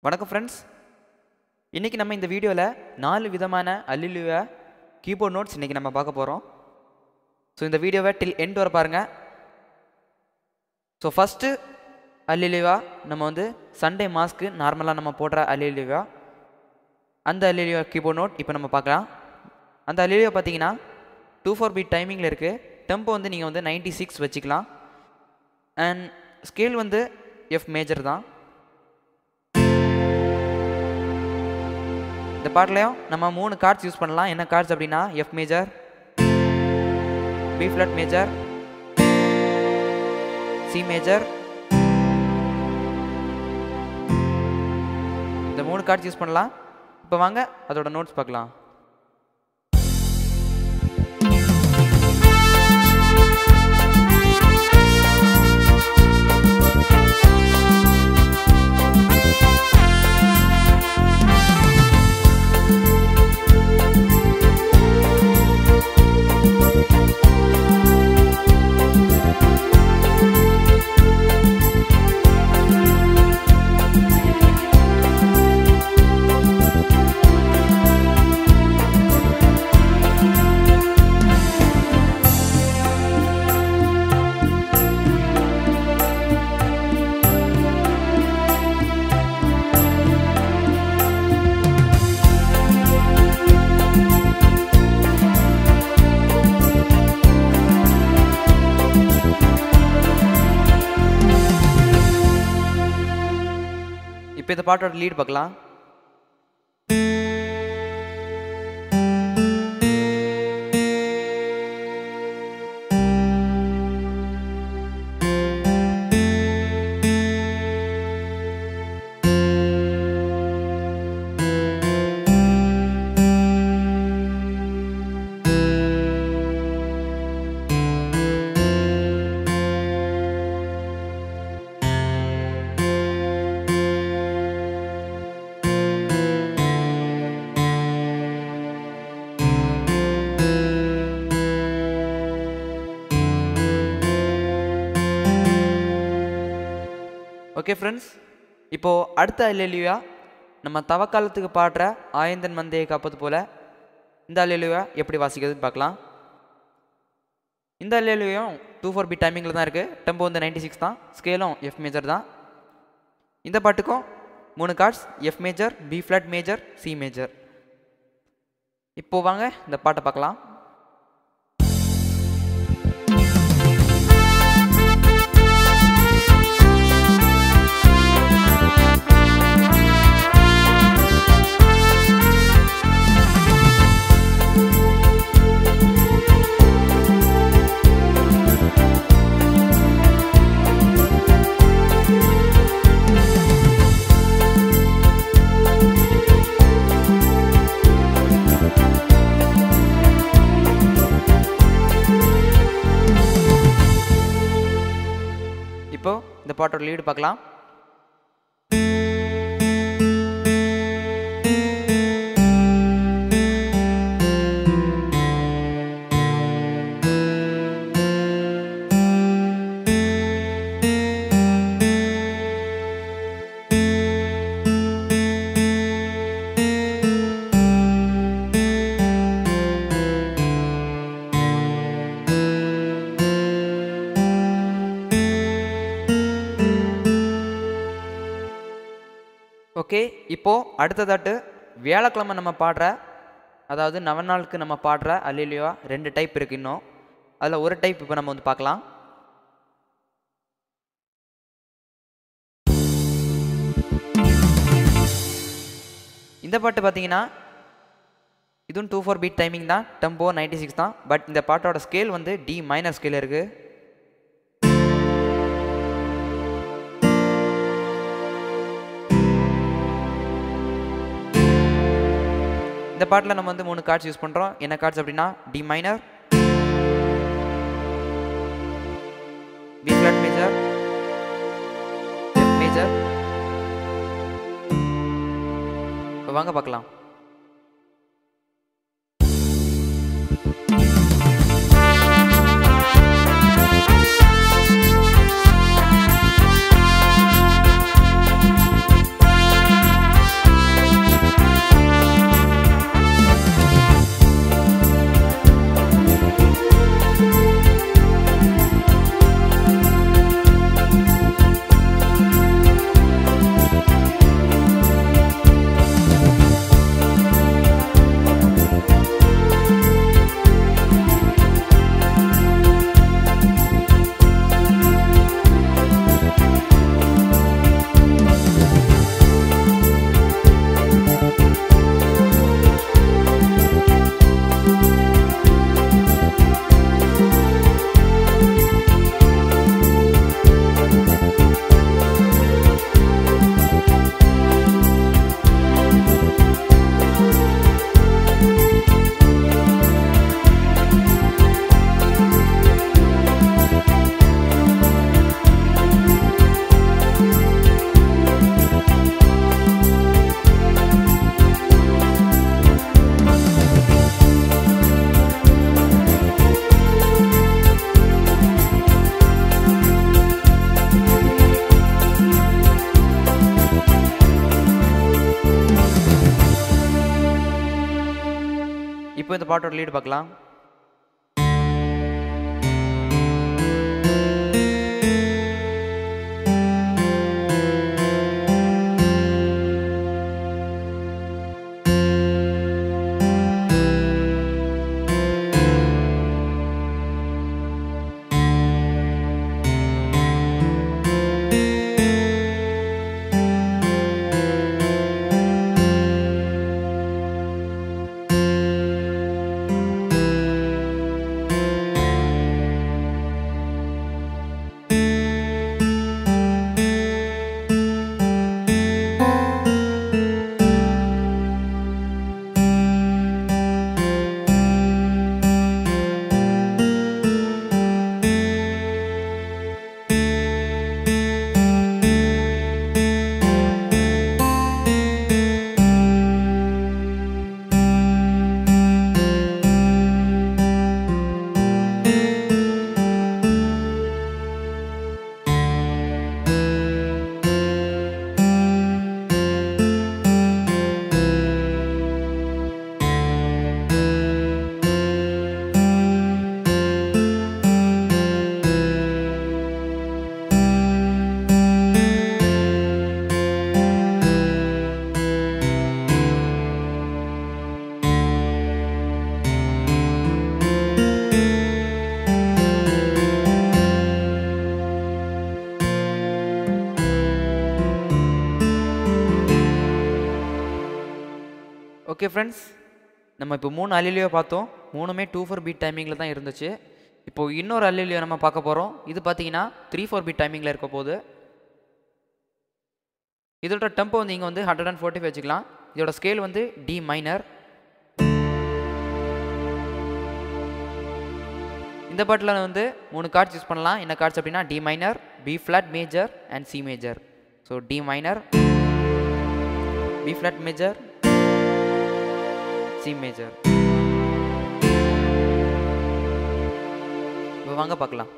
வணக்கம் ஃப்ரெண்ட்ஸ் இன்றைக்கி நம்ம இந்த வீடியோவில் நாலு விதமான அல்லிலுவா கீபோர்ட் நோட்ஸ் இன்றைக்கி நம்ம பார்க்க போகிறோம் ஸோ இந்த வீடியோவை டில் எண்ட் வர பாருங்கள் ஸோ ஃபஸ்ட்டு அல்லிலுவா நம்ம வந்து சண்டே மாஸ்க்கு நார்மலாக நம்ம போடுற அல்லிலுவா அந்த அல்லிலுவா கீபோர்ட் நோட் இப்போ நம்ம பார்க்கலாம் அந்த அல்லிலுவா பார்த்தீங்கன்னா டூ ஃபோர் பீட் டைமிங்கில் இருக்குது டெம்போ வந்து நீங்கள் வந்து 96 சிக்ஸ் வச்சுக்கலாம் அண்ட் ஸ்கேல் வந்து எஃப் மேஜர் தான் இந்த பாட்டிலையும் நம்ம மூணு கார்ட்ஸ் யூஸ் பண்ணலாம் என்ன கார்ட்ஸ் அப்படின்னா F major B flat major C major இந்த மூணு கார்ட்ஸ் யூஸ் பண்ணலாம் இப்போ வாங்க அதோட நோட்ஸ் பார்க்கலாம் இப்போ இந்த பாட்டோட லீட் பார்க்கலாம் ஓகே ஃப்ரெண்ட்ஸ் இப்போது அடுத்த அல்லேலியா நம்ம தவக்காலத்துக்கு பாடுற ஆயந்தன் மந்தையை காப்பது போல் இந்த அல்லேலியா எப்படி வாசிக்கிறதுன்னு பார்க்கலாம் இந்த அல்லேலியும் டூ ஃபோர் பி டைமிங்கில் தான் இருக்குது டெம்போ வந்து 96 சிக்ஸ் தான் ஸ்கேலும் எஃப் மேஜர் தான் இந்த பாட்டுக்கும் மூணு chords F major B flat major C major இப்போ வாங்க இந்த பாட்டை பார்க்கலாம் இப்போ இந்த பாட்டோட லீடு பார்க்கலாம் ஓகே இப்போது அடுத்ததாட்டு வியாழக்கிழமை நம்ம பாடுற அதாவது நவநாளுக்கு நம்ம பாடுற அல்லிலியோ ரெண்டு டைப் இருக்குது இன்னும் அதில் ஒரு டைப் இப்போ நம்ம வந்து பார்க்கலாம் இந்த பாட்டு பார்த்தீங்கன்னா இதுவும் டூ ஃபோர் பீட் டைமிங் தான் டெம்போ 96 சிக்ஸ் தான் பட் இந்த பாட்டோட ஸ்கேல் வந்து டி மைனர் ஸ்கேல் இருக்குது இந்த பாட்டில் நம்ம வந்து மூணு கார்ட்ஸ் யூஸ் பண்ணுறோம் என்ன கார்ட்ஸ் அப்படின்னா D minor B flat major F major இப்போ வாங்க பார்க்கலாம் Thank இப்போ இந்த பாட்டோட லீடு பார்க்கலாம் ஓகே ஃப்ரெண்ட்ஸ் நம்ம இப்போ மூணு அலிலியோ பார்த்தோம் மூணுமே டூ ஃபோர் பீட் டைமிங்கில் தான் இருந்துச்சு இப்போது இன்னொரு அலிலியோ நம்ம பார்க்க போகிறோம் இது பார்த்தீங்கன்னா த்ரீ ஃபோர் பீட் டைமிங்கில் இருக்க போகுது இதோட டெம்போ வந்து இங்கே வந்து ஹண்ட்ரட் அண்ட் ஃபோர்ட்டி வச்சுக்கலாம் இதோட ஸ்கேல் வந்து டி மைனர் இந்த பாட்டில் வந்து மூணு கார்ட்ஸ் யூஸ் பண்ணலாம் என்ன கார்ட்ஸ் அப்படின்னா D minor B flat major and C major so D minor B flat major C major இப்போ வாங்க பார்க்கலாம்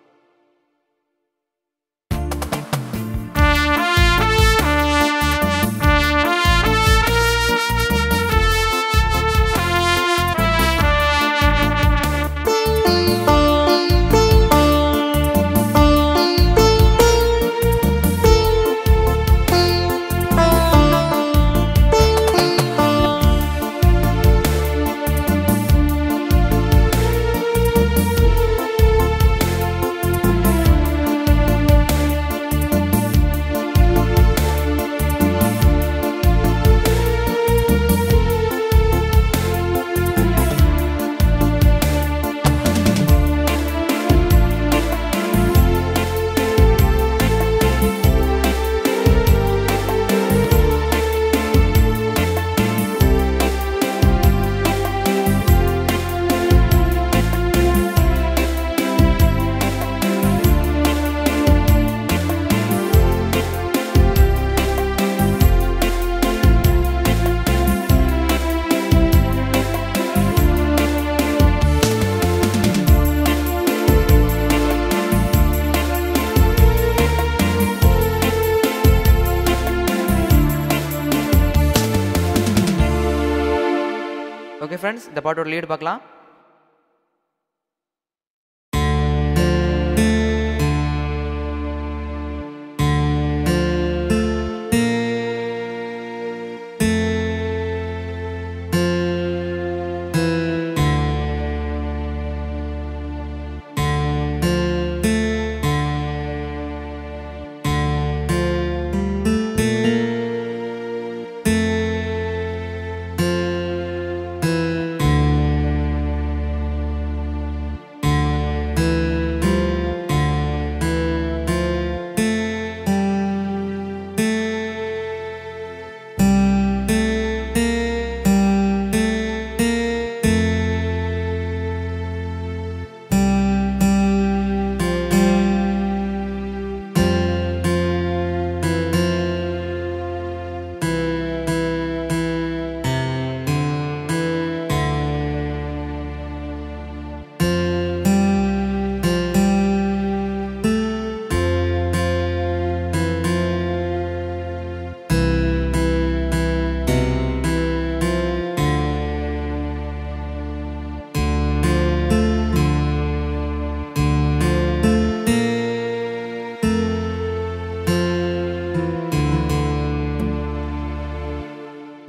ஓகே ஃப்ரெண்ட்ஸ் இந்த பாட்டோட லீடு பார்க்கலாம்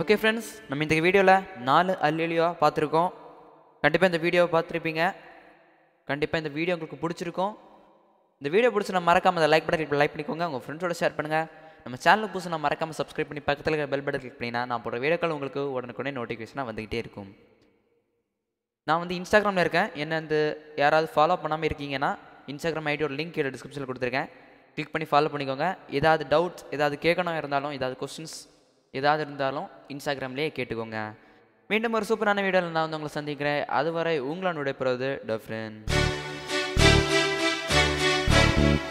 ஓகே ஃப்ரெண்ட்ஸ் நம்ம இந்த வீடியோவில் நாலு அல்லிலியோ பார்த்துருக்கோம் கண்டிப்பாக இந்த வீடியோவை பார்த்துருப்பீங்க கண்டிப்பாக இந்த வீடியோ உங்களுக்கு பிடிச்சிருக்கும் இந்த வீடியோ பிடிச்சி நம்ம மறக்காம அதை லைக் பட்டன் லைக் பண்ணிக்கோங்க உங்கள் ஃப்ரெண்ட்ஸோட ஷேர் பண்ணுங்கள் நம்ம சேனலுக்கு புதுசு நான் மறக்காமல் சப்ஸ்கிரைப் பண்ணி பக்கத்தில் இருக்கிற பெல் பட்டன் கிளிக் பண்ணினா நான் போடுற வீடியோக்கள் உங்களுக்கு உடனுக்குடனே நோட்டிஃபிகேஷனாக வந்துக்கிட்டே இருக்கும் நான் வந்து இன்ஸ்டாகிராமில் இருக்கேன் என்ன வந்து யாராவது ஃபாலோ பண்ணாமல் இருக்கீங்கன்னா இன்ஸ்டாகிராம் ஐடியோட லிங்க் கீழே டிஸ்கிரிப்ஷனில் கொடுத்துருக்கேன் கிளிக் பண்ணி ஃபாலோ பண்ணிக்கோங்க ஏதாவது டவுட்ஸ் ஏதாவது கேட்கணும் இருந்தாலும் ஏதாவது கொஸ்டின்ஸ் ஏதாவது இருந்தாலும் இன்ஸ்டாகிராம்லேயே கேட்டுக்கோங்க மீண்டும் ஒரு சூப்பரான வீடியோவில் நான் வந்து உங்களை சந்திக்கிறேன் அதுவரை உங்களோட போகிறது டஃப்ரெண்ட்